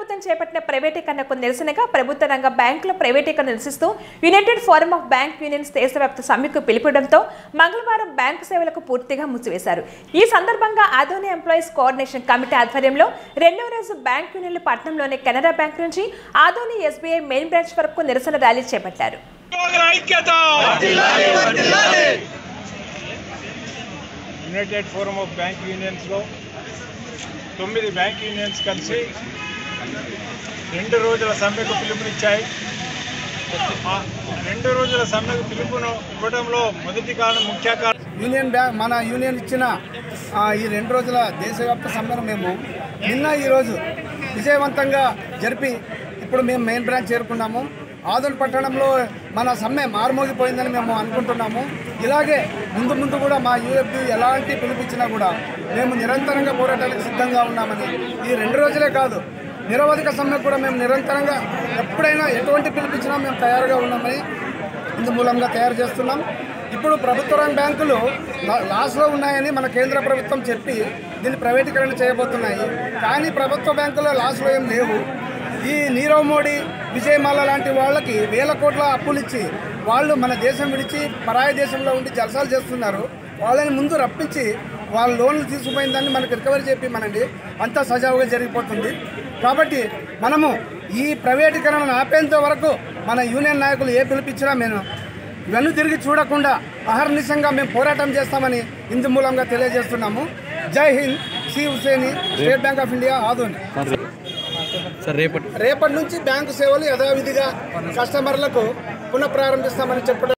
ప్రభుత్వం చేపట్టిన ప్రైవేటీకరణకు నిరసనగా ప్రభుత్వ రంగ బ్యాంకుల ప్రైవేటీకరణ నిరసిస్తూ United Forum of Bank Unions దేశవ్యాప్త సమ్మెకు పిలుపుడంతో మంగళవారం బ్యాంకు సేవలకు పూర్తిగా మూసివేశారు ఈ సందర్భంగా ఆదోని ఎంప్లాయీస్ కోఆర్డినేషన్ కమిటీ ఆధ్వర్యంలో రెండవ రోజు బ్యాంక్ యూనియన్లు పట్టణంలోని కెనరా బ్యాంక్ నుంచి ఆదోని ఎస్బీఐ మెయిన్ బ్రాంచ్ వరకు నిరసన ర్యాలీ చేపట్టారు ఉద్యోగుల ఐక్యత యునైటెడ్ ఫోరం ఆఫ్ బ్యాంక్ యూనియన్స్లో తొమ్మిది బ్యాంక్ యూనియన్స్ కలిసి రెండు రోజుల సమ్మెకు పిలుపునిచ్చాయి ఆ రెండు రోజుల సమ్మెకు పిలుపును ఇవ్వడంలో మొదటి కారణం ముఖ్య కారణం యూనియన్ బ్యాంక్ మన యూనియన్ ఇచ్చిన ఆ, ఈ రెండు రోజుల దేశవ్యాప్త సమ్మెను మేము నిన్న ఈరోజు విజయవంతంగా జరిపి ఇప్పుడు మేము మెయిన్ బ్రాంచ్ చేరుకున్నాము ఆదోన్ పట్టణంలో మన సమ్మె మారుమోగిపోయిందని మేము అనుకుంటున్నాము ఇలాగే ముందు ముందు కూడా మా యూఎఫ్బి ఎలాంటి పిలిపించినా కూడా మేము నిరంతరంగా పోరాటానికి సిద్ధంగా ఉన్నామని ఈ రెండు రోజులే కాదు నిరవధిక సమ్మె కూడా మేము నిరంతరంగా ఎప్పుడైనా ఎటువంటి పిలిపించినా మేము తయారుగా ఉన్నామని ఇందు మూలంగా తయారు చేస్తున్నాం ఇప్పుడు ప్రభుత్వ రంగ బ్యాంకులు లా- లాస్లో ఉన్నాయని మన కేంద్ర ప్రభుత్వం చెప్పి దీన్ని ప్రైవేటీకరణ చేయబోతున్నాయి కానీ ప్రభుత్వ బ్యాంకులో లాస్లో ఏం లేవు ఈ నీరవ్ మోడీ విజయమాల లాంటి వాళ్ళకి వేల కోట్ల అప్పులు ఇచ్చి వాళ్ళు మన దేశం విడిచి పరాయి దేశంలో ఉండి జలసాలు చేస్తున్నారు వాళ్ళని ముందు రప్పించి వాళ్ళ లోన్లు తీసుకుపోయిన దాన్ని మనకు రికవరీ చేపిమనండి అంతా సజావుగా జరిగిపోతుంది కాబట్టి మనము ఈ ప్రైవేటీకరణను ఆపేంత వరకు మన యూనియన్ నాయకులు ఏ పిలిపించినా మేము ఇవన్నీ తిరిగి చూడకుండా అహర్నిశంగా మేము పోరాటం చేస్తామని ఇందు మూలంగా తెలియజేస్తున్నాము జై హింద్ C Huseni State Bank of India Adoni రేపటి నుంచి బ్యాంకు సేవలు యథావిధిగా కస్టమర్లకు పునఃప్రారంభిస్తామని చెప్పడం